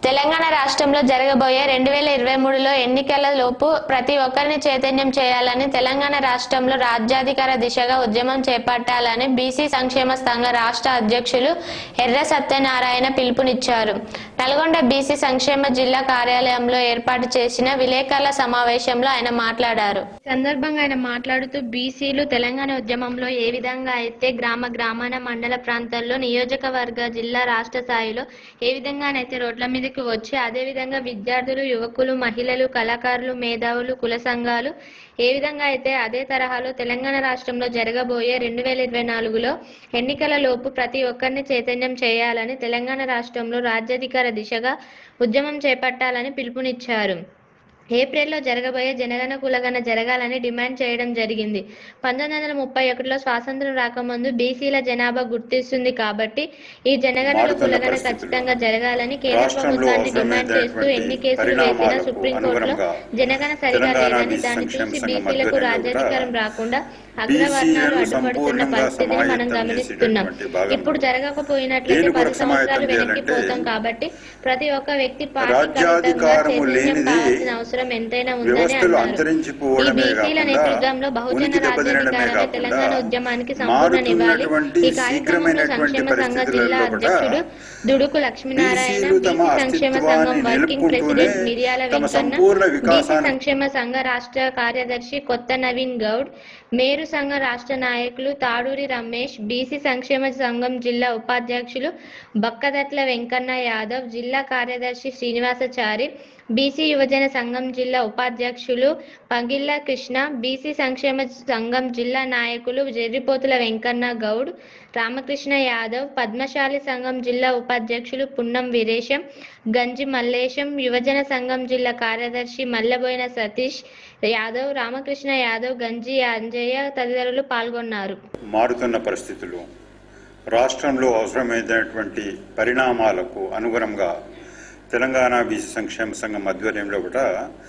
తెలంగాణ రాష్ట్రంలో జరగబోయే రెండు వేల ఇరవై మూడులో ఎన్నికల లోపు ప్రతి ఒక్కరిని చైతన్యం చేయాలని తెలంగాణ రాష్ట్రంలో రాజ్యాధికార దిశగా ఉద్యమం చేపట్టాలని బీసీ సంక్షేమ సంఘ రాష్ట్ర అధ్యక్షులు ఎర్ర సత్యనారాయణ పిలుపునిచ్చారు నల్గొండ బీసీ సంక్షేమ జిల్లా కార్యాలయంలో ఏర్పాటు చేసిన విలేకరుల సమావేశంలో ఆయన మాట్లాడారు ఈ సందర్భంగా ఆయన మాట్లాడుతూ బీసీలు తెలంగాణ ఉద్యమంలో ఏ విధంగా అయితే గ్రామ గ్రామాన మండల ప్రాంతాల్లో నియోజకవర్గ జిల్లా రాష్ట్ర స్థాయిలో ఏ విధంగానైతే రోడ్ల మీదకి వచ్చి అదే విధంగా విద్యార్థులు యువకులు మహిళలు కళాకారులు మేధావులు కుల సంఘాలు ఏ విధంగా అయితే అదే తరహాలో తెలంగాణ రాష్ట్రంలో జరగబోయే రెండు వేల ఇరవై నాలుగులో ఎన్నికల లోపు ప్రతి ఒక్కరిని చైతన్యం చేయాలని తెలంగాణ రాష్ట్రంలో రాజ్యాధికార దిశగా ఉద్యమం చేపట్టాలని పిలుపునిచ్చారు ఏప్రిల్లో జరగబోయే జనగణ కులగణ జరగాలని డిమాండ్ చేయడం జరిగింది పంతొమ్మిది వందల ముప్పై ఒకటిలో స్వాతంత్రం రాకముందు బీసీల జనాభా గుర్తిస్తుంది కాబట్టి ఈ జనగణన మారుతున్న కులగణ పరిస్థితులు. ఖచ్చితంగా జరగాలని కేంద్ర రాష్ట్రంలో ప్రభుత్వాన్ని డిమాండ్ చేస్తూ అవసరమైనటువంటి ఎన్ని కేసులు వేసినా పరిణామాలకు సుప్రీంకోర్టులో అనుగుణంగా జనగణ సరిగా తెలంగాణ లేదని బీసీ దాన్ని సంక్షేమ చూసి సంఘం బీసీలకు ఆధ్వర్యంలో రాజ్యాధికారం కూడా రాకుండా అగ్రవర్ణాలు బీసీలను అడ్డుపడుతున్న సంపూర్ణంగా పరిస్థితిని మనం సమాయత్తం గమనిస్తున్నాం చేసేటటువంటి భాగంలో ఇప్పుడు జరగకపోయినట్లయితే దేని పది కొరకు సమాయత్తం సంవత్సరాలు వెనక్కి చేయాలంటే పోతాం కాబట్టి ప్రతి ఒక్క వ్యక్తి పార్టీ రాజ్యాధికారము చైతన్యం లేనిది కావాల్సిన అవసరం ఎంతైనా ఉందని వ్యవస్థలు అన్నారు ఈ అంతరించిపోవడమే బీసీల కాకుండా నేతృత్వంలో బహుజన ఉనికి దెబ్బతినడమే రాజ్యాధికారమే కాకుండా తెలంగాణ ఉద్యమానికి సంపూర్ణనివ్వాలి మారుతున్నటువంటి ఈ కార్యక్రమంలో శీఘ్రమైనటువంటి సంక్షేమ సంఘ జిల్లా పరిస్థితులలో కూడా అధ్యక్షుడు దుడుకు లక్ష్మీనారాయణ బీసీలు తమ బీసీ సంక్షేమ సంఘం అస్తిత్వాన్ని వర్కింగ్ నిలుపుకుంటూనే ప్రెసిడెంట్ మిర్యాల తమ వెంకన్న సంపూర్ణ బీసీ వికాసాన్ని సంక్షేమ సంఘ రాష్ట్ర కార్యదర్శి కొత్త నవీన్ గౌడ్ మేరు సంఘ రాష్ట్ర నాయకులు తాడూరి రమేష్ బీసీ సంక్షేమ సంఘం జిల్లా ఉపాధ్యక్షులు బక్కదట్ల వెంకన్న యాదవ్ జిల్లా కార్యదర్శి శ్రీనివాసచారి బీసీ యువజన సంఘం జిల్లా ఉపాధ్యక్షులు పగిళ్ళ కృష్ణ బీసీ సంక్షేమ సంఘం జిల్లా నాయకులు జెర్రిపోతుల వెంకన్న గౌడ్ రామకృష్ణ యాదవ్ పద్మశాలి సంఘం జిల్లా ఉపాధ్యక్షులు పున్నం వీరేశం గంజి మల్లేశం యువజన సంఘం జిల్లా కార్యదర్శి మల్లబోయిన సతీష్ యాదవ్ రామకృష్ణ యాదవ్ గంజి అంజయ్య తదితరులు పాల్గొన్నారు మారుతున్న పరిస్థితులు రాష్ట్రంలో అవసరమైనటువంటి పరిణామాలకు అనుగుణంగా తెలంగాణ బీసీ సంక్షేమ సంఘం ఆధ్వర్యంలో కూడా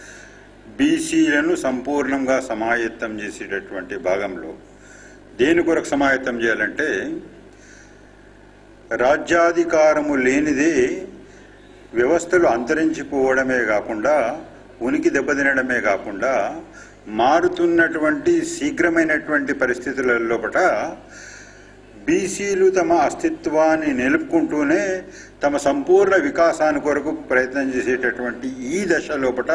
బీసీలను సంపూర్ణంగా సమాయత్తం చేసేటటువంటి భాగంలో దేని కొరకు సమాయత్తం చేయాలంటే రాజ్యాధికారము లేనిదే వ్యవస్థలు అంతరించిపోవడమే కాకుండా ఉనికి దెబ్బతినడమే కాకుండా మారుతున్నటువంటి శీఘ్రమైనటువంటి పరిస్థితుల లోపట బీసీలు తమ అస్తిత్వాన్ని నిలుపుకుంటూనే తమ సంపూర్ణ వికాసాన్ని కొరకు ప్రయత్నం చేసేటటువంటి ఈ దశ లోపట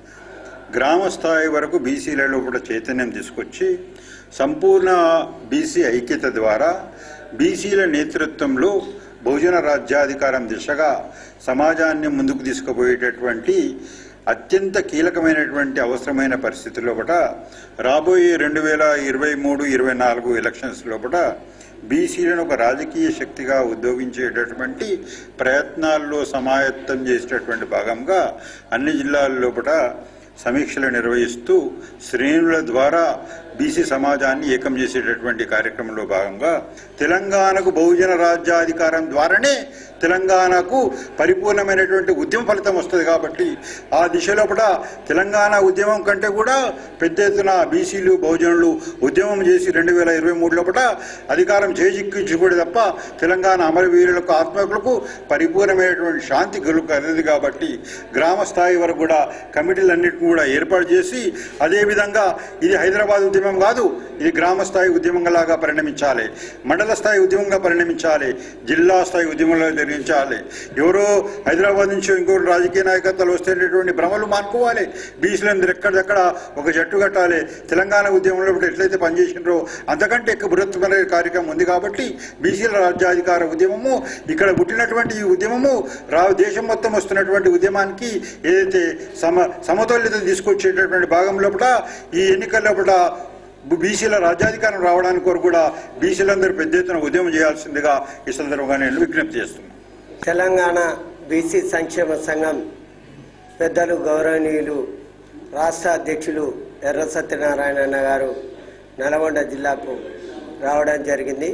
గ్రామ స్థాయి వరకు బీసీల లోపల చైతన్యం తీసుకొచ్చి సంపూర్ణ బీసీ ఐక్యత ద్వారా బీసీల నేతృత్వంలో బహుజన రాజ్యాధికారం దిశగా సమాజాన్ని ముందుకు తీసుకుపోయేటటువంటి అత్యంత కీలకమైనటువంటి అవసరమైన పరిస్థితి లోపల రాబోయే రెండు వేల ఇరవై మూడు ఇరవై నాలుగు ఎలక్షన్స్ లోపల బీసీలను ఒక రాజకీయ శక్తిగా ఉద్యోగించేటటువంటి ప్రయత్నాల్లో సమాయత్తం చేసేటటువంటి భాగంగా అన్ని జిల్లాల లోపల సమీక్షలు నిర్వహిస్తూ శ్రేణుల ద్వారా బీసీ సమాజాన్ని ఏకం చేసేటటువంటి కార్యక్రమంలో భాగంగా తెలంగాణకు బహుజన రాజ్యాధికారం ద్వారానే తెలంగాణకు పరిపూర్ణమైనటువంటి ఉద్యమ ఫలితం వస్తుంది కాబట్టి ఆ దిశలో కూడా తెలంగాణ ఉద్యమం కంటే కూడా పెద్ద ఎత్తున బీసీలు బహుజనులు ఉద్యమం చేసి రెండు వేల ఇరవై మూడులో కూడా అధికారం చేజిక్కించుకోడు తప్ప తెలంగాణ అమరవీరులకు ఆత్మకులకు పరిపూర్ణమైనటువంటి శాంతి కలుగుతుంది కాబట్టి గ్రామ స్థాయి వరకు కూడా కమిటీలన్నింటినీ కూడా ఏర్పాటు చేసి అదేవిధంగా ఇది హైదరాబాద్ ఉద్యమం కాదు ఇది గ్రామ స్థాయి ఉద్యమంలాగా పరిణమించాలి మండల స్థాయి ఉద్యమంగా పరిణమించాలి జిల్లా స్థాయి ఉద్యమంలో నిర్మించాలి ఎవరో హైదరాబాద్ నుంచి ఇంకోటి రాజకీయ నాయకత్వాలు వస్తేటటువంటి భ్రమలు మానుకోవాలి బీసీలందరూ ఎక్కడిదక్కడ ఒక జట్టు కట్టాలి తెలంగాణ ఉద్యమంలో ఇప్పుడు ఎట్లయితే పనిచేసినారో అంతకంటే ఎక్కువ బృహత్తమైన కార్యక్రమం ఉంది కాబట్టి బీసీల రాజ్యాధికార ఉద్యమము ఇక్కడ పుట్టినటువంటి ఈ ఉద్యమము రా దేశం మొత్తం వస్తున్నటువంటి ఉద్యమానికి ఏదైతే సమ సమతుల్యత తీసుకొచ్చేటటువంటి భాగం లోపల ఈ ఎన్నికల లోపల బీసీల రాజ్యాధికారం రావడానికి కొరకు కూడా బీసీలందరూ పెద్ద ఎత్తున ఉద్యమం చేయాల్సిందిగా ఈ సందర్భంగా నేను విజ్ఞప్తి చేస్తున్నాను తెలంగాణ బీసీ సంక్షేమ సంఘం పెద్దలు గౌరవనీయులు రాష్ట్ర అధ్యక్షులు ఎర్ర సత్యనారాయణ అన్న గారు నల్గొండ జిల్లాకు రావడం జరిగింది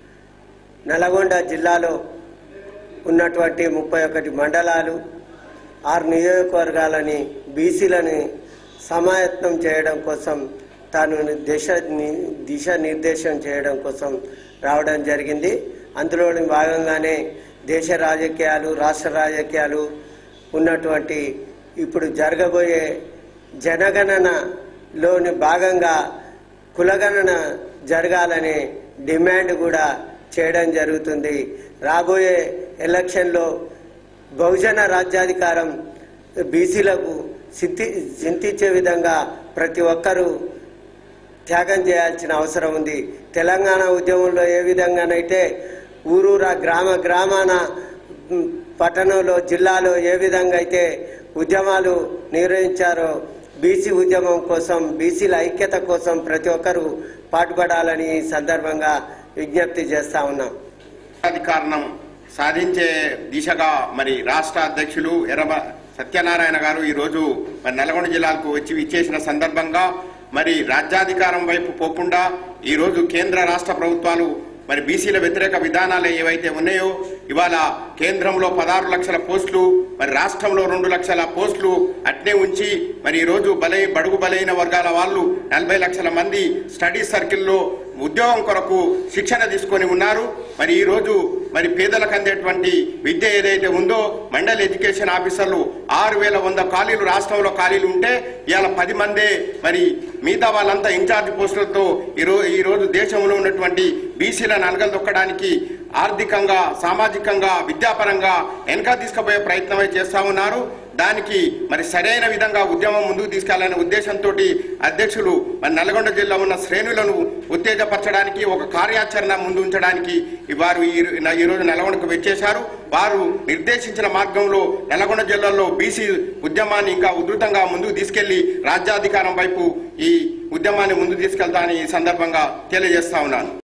నల్గొండ జిల్లాలో ఉన్నటువంటి ముప్పై ఒకటి మండలాలు ఆరు నియోజకవర్గాలని బీసీలని సమాయత్నం చేయడం కోసం తాను దిశ ని- దిశ నిర్దేశం చేయడం కోసం రావడం జరిగింది అందులోని భాగంగానే దేశ రాజకీయాలు రాష్ట్ర రాజకీయాలు ఉన్నటువంటి ఇప్పుడు జరగబోయే జనగణనలోని భాగంగా కులగణన జరగాలనే డిమాండ్ కూడా చేయడం జరుగుతుంది రాబోయే ఎలక్షన్లో బహుజన రాజ్యాధికారం బీసీలకు సింతి చింతించే విధంగా ప్రతి ఒక్కరూ త్యాగం చేయాల్సిన అవసరం ఉంది తెలంగాణ ఉద్యమంలో ఏ విధంగానైతే ఊరూరా గ్రామ గ్రామాన ఉమ్, పట్టణంలో జిల్లాలో ఏ విధంగా అయితే ఉద్యమాలు నిర్వహించారో బీసీ ఉద్యమం కోసం బీసీల ఐక్యత కోసం ప్రతి ఒక్కరూ పాటుపడాలని ఈ సందర్భంగా విజ్ఞప్తి చేస్తా ఉన్నాం అధికారణం సాధించే దిశగా మరి రాష్ట్ర అధ్యక్షులు ఎర్రబ సత్యనారాయణ గారు ఈరోజు మరి నల్గొండ జిల్లాకు వచ్చి ఇచ్చేసిన సందర్భంగా మరి రాజ్యాధికారం వైపు పోకుండా ఈరోజు కేంద్ర రాష్ట్ర ప్రభుత్వాలు మరి బీసీల వ్యతిరేక విధానాలు ఏవైతే ఉన్నాయో ఇవాళ కేంద్రంలో పదహారు లక్షల పోస్టులు మరి రాష్ట్రంలో రెండు లక్షల పోస్టులు అట్నే ఉంచి మరి ఈరోజు బలై బడుగు బలైన వర్గాల వాళ్ళు నలభై లక్షల మంది స్టడీ సర్కిల్లో ఉద్యోగం కొరకు శిక్షణ తీసుకొని ఉన్నారు మరి ఈ రోజు మరి పేదలకు అందేటువంటి విద్య ఏదైతే ఉందో మండల్ ఎడ్యుకేషన్ ఆఫీసర్లు ఆరు వేల వంద ఖాళీలు రాష్ట్రంలో ఖాళీలు ఉంటే ఇవాళ పది మందే మరి మిగతా వాళ్ళంతా ఇన్ఛార్జ్ పోస్టులతో ఈరోజు ఈ రోజు దేశంలో ఉన్నటువంటి బీసీలను అనగలదొక్కడానికి ఆర్థికంగా సామాజికంగా విద్యాపరంగా వెనక తీసుకుపోయే ప్రయత్నమే చేస్తా ఉన్నారు దానికి మరి సరైన విధంగా ఉద్యమం ముందుకు తీసుకెళ్లాలనే ఉద్దేశంతో అధ్యక్షులు మరి నల్గొండ జిల్లా ఉన్న శ్రేణులను ఉత్తేజపరచడానికి ఒక కార్యాచరణ ముందు ఉంచడానికి ఈ వారు ఈ- ఈ రోజు నల్గొండకు వచ్చేశారు వారు నిర్దేశించిన మార్గంలో నల్గొండ జిల్లాలో బీసీ ఉద్యమాన్ని ఇంకా ఉధృతంగా ముందుకు తీసుకెళ్లి రాజ్యాధికారం వైపు ఈ ఉద్యమాన్ని ముందుకు తీసుకెళ్తానని ఈ సందర్భంగా తెలియజేస్తా ఉన్నాను